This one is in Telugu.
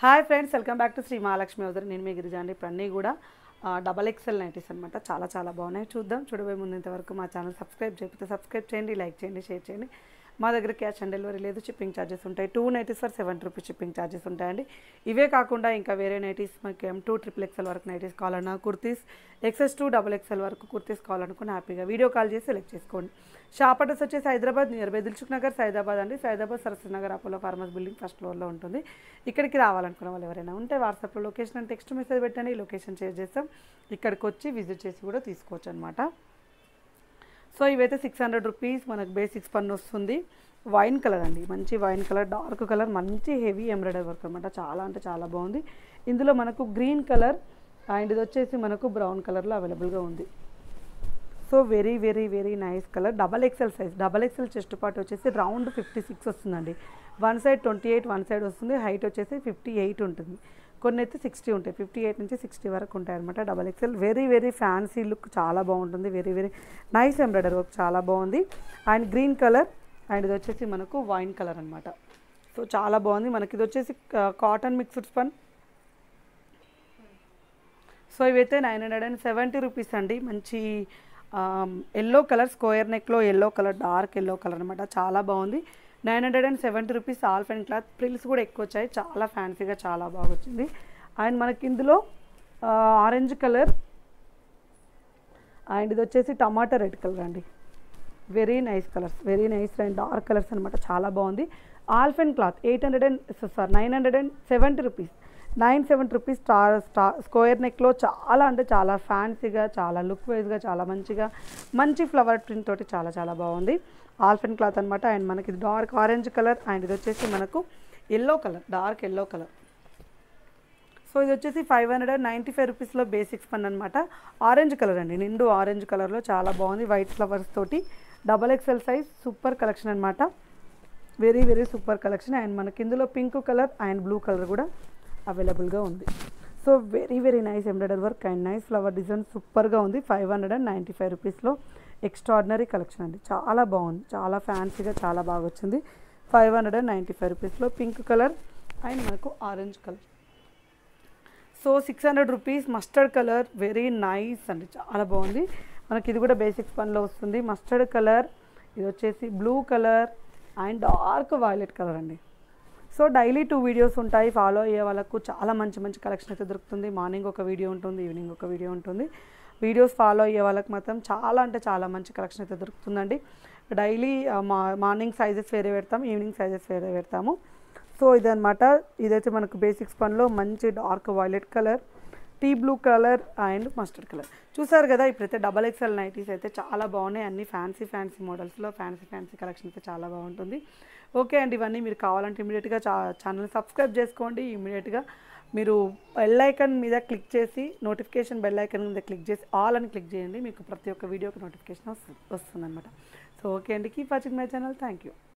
hi friends welcome back to Shri Mahalakshmi వదర్ నేను మీ గిరిజా అండి ఇప్పుడు అన్నీ కూడా డబల్ ఎక్సెల్ నైటీస్ అనమాట చాలా చాలా బాగున్నాయి చూద్దాం చూడబోయే ముందు ఇంతవరకు మా ఛానల్ సబ్స్క్రైబ్ చేయకపోతే సబ్స్క్రైబ్ చేయండి లైక్ చేయండి షేర్ చేయండి మా దగ్గర క్యాష్ ఆన్ డెలివరీ లేదు షిప్పింగ్ ఛార్జెస్ ఉంటాయి two nighties for seven rupees shipping charges ఉంటాయండి ఇవే కాకుండా ఇంకా వేరే నైటీస్ మనకి ఎం టూ ట్రిపుల్ ఎక్సెల్ వరకు నైటీస్ కావాలన్నా kurtis XS to double XL వరకు కుర్తీస్ కావాలనుకుని హ్యాపీగా వీడియో కాల్ చేసి సెలెక్ట్ చేసుకోండి షాప్ అడ్రస్ వచ్చేసి హైదరాబాద్ నియర్ బై దిల్చుక్ నగర్ సైదాబాద్ అండి Saidabad Saraswati Nagar Apollo pharmacy building first ఫ్లోర్లో ఉంటుంది ఇక్కడికి రావాలనుకున్న వాళ్ళు ఎవరైనా ఉంటే వాట్సాప్లో లొకేషన్ అని టెక్స్ట్ మెసేజ్ పెట్టండి లొకేషన్ షేర్ చేస్తాం ఇక్కడికి వచ్చి విజిట్ చేసి కూడా తీసుకోవచ్చు అనమాట సో ఇవైతే సిక్స్ హండ్రెడ్ రూపీస్ మనకు బేసిక్స్ పన్ను వస్తుంది వైన్ కలర్ అండి మంచి వైన్ కలర్ డార్క్ కలర్ మంచి హెవీ ఎంబ్రాయిడరీ వర్క్ అనమాట చాలా అంటే చాలా బాగుంది ఇందులో మనకు గ్రీన్ కలర్ అండ్ ఇది వచ్చేసి మనకు బ్రౌన్ కలర్లో అవైలబుల్గా ఉంది so very very very nice colour double XL size double XL chest part వచ్చేసి రౌండ్ ఫిఫ్టీ సిక్స్ వస్తుందండి one side twenty eight one side వస్తుంది హైట్ వచ్చేసి ఫిఫ్టీ ఎయిట్ ఉంటుంది కొన్ని అయితే సిక్స్టీ ఉంటాయి ఫిఫ్టీ ఎయిట్ నుంచి సిక్స్టీ వరకు ఉంటాయి అనమాట double XL very very fancy look చాలా బాగుంటుంది very very nice embroidery work చాలా బాగుంది అండ్ గ్రీన్ కలర్ అండ్ ఇది వచ్చేసి మనకు వైన్ కలర్ అనమాట సో చాలా బాగుంది మనకి ఇది వచ్చేసి కాటన్ మిక్స్డ్ స్పన్ సో ఇవైతే nine hundred and seventy rupees అండి మంచి ఎల్లో కలర్ స్క్వేర్ నెక్లో yellow colour dark yellow colour అనమాట చాలా బాగుంది nine hundred and seventy rupees half and cloth frills కూడా ఎక్కువ వచ్చాయి చాలా ఫ్యాన్సీగా చాలా బాగా వచ్చింది అండ్ మనకి ఇందులో ఆరెంజ్ కలర్ అండ్ ఇది వచ్చేసి టమాటా రెడ్ కలర్ అండి very nice colours very nice and dark colours అనమాట చాలా బాగుంది half and cloth eight hundred and sir nine hundred and seventy rupees nine seventy rupees star star square నెక్లో చాలా అంటే చాలా ఫ్యాన్సీగా చాలా లుక్ వైజ్గా చాలా మంచిగా మంచి ఫ్లవర్ ప్రింట్ తోటి చాలా చాలా బాగుంది ఆల్ఫెన్ క్లాత్ అనమాట అండ్ మనకి ఇది డార్క్ ఆరెంజ్ కలర్ అండ్ ఇది వచ్చేసి మనకు yellow colour dark yellow colour so ఇది వచ్చేసి five hundred and ninety five రూపీస్లో బేసిక్స్ పన్ అనమాట ఆరెంజ్ కలర్ అండి నిండు ఆరెంజ్ కలర్లో చాలా బాగుంది వైట్ ఫ్లవర్స్ తోటి double XL size super collection అనమాట very very super collection and మనకి ఇందులో pink colour and blue colour కూడా అవైలబుల్గా ఉంది so very very nice embroidery work and nice flower design సూపర్గా ఉంది five hundred and ninety five రూపీస్లో ఎక్స్ట్రాడినరీ కలెక్షన్ అండి చాలా బాగుంది చాలా ఫ్యాన్సీగా చాలా బాగా వచ్చింది five hundred and ninety five రూపీస్లో పింక్ కలర్ అండ్ మనకు orange colour so six hundred rupees mustard colour very nice అండి చాలా బాగుంది మనకి ఇది కూడా బేసిక్స్ పనిలో వస్తుంది మస్టర్డ్ కలర్ ఇది వచ్చేసి blue colour and dark violet colour అండి సో డైలీ టూ వీడియోస్ ఉంటాయి ఫాలో అయ్యే వాళ్ళకు చాలా మంచి మంచి కలెక్షన్ అయితే దొరుకుతుంది మార్నింగ్ ఒక వీడియో ఉంటుంది ఈవినింగ్ ఒక వీడియో ఉంటుంది వీడియోస్ ఫాలో అయ్యే వాళ్ళకి మాత్రం చాలా అంటే చాలా మంచి కలెక్షన్ అయితే దొరుకుతుందండి డైలీ మా మార్నింగ్ సైజెస్ వేరే పెడతాం ఈవినింగ్ సైజెస్ వేరే పెడతాము సో ఇదనమాట ఇదైతే మనకు బేసిక్స్ పనిలో మంచి dark violet colour tea blue colour and mustard colour చూసారు కదా ఇప్పుడైతే డబల్ ఎక్స్ఎల్ నైటీస్ అయితే చాలా బాగున్నాయి అన్ని ఫ్యాన్సీ ఫ్యాన్సీ మోడల్స్లో ఫ్యాన్సీ ఫ్యాన్సీ కలెక్షన్ అయితే చాలా బాగుంటుంది ఓకే అండి ఇవన్నీ మీరు కావాలంటే ఇమీడియట్గా చా ఛానల్ సబ్స్క్రైబ్ చేసుకోండి ఇమీడియట్గా మీరు బెల్ ఐకన్ మీద క్లిక్ చేసి నోటిఫికేషన్ బెల్ ఐకన్ మీద క్లిక్ చేసి ఆల్ అని క్లిక్ చేయండి మీకు ప్రతి ఒక్క వీడియోకి నోటిఫికేషన్ వస్తుంది వస్తుంది అనమాట సో ఓకే అండి keep watching my channel thank you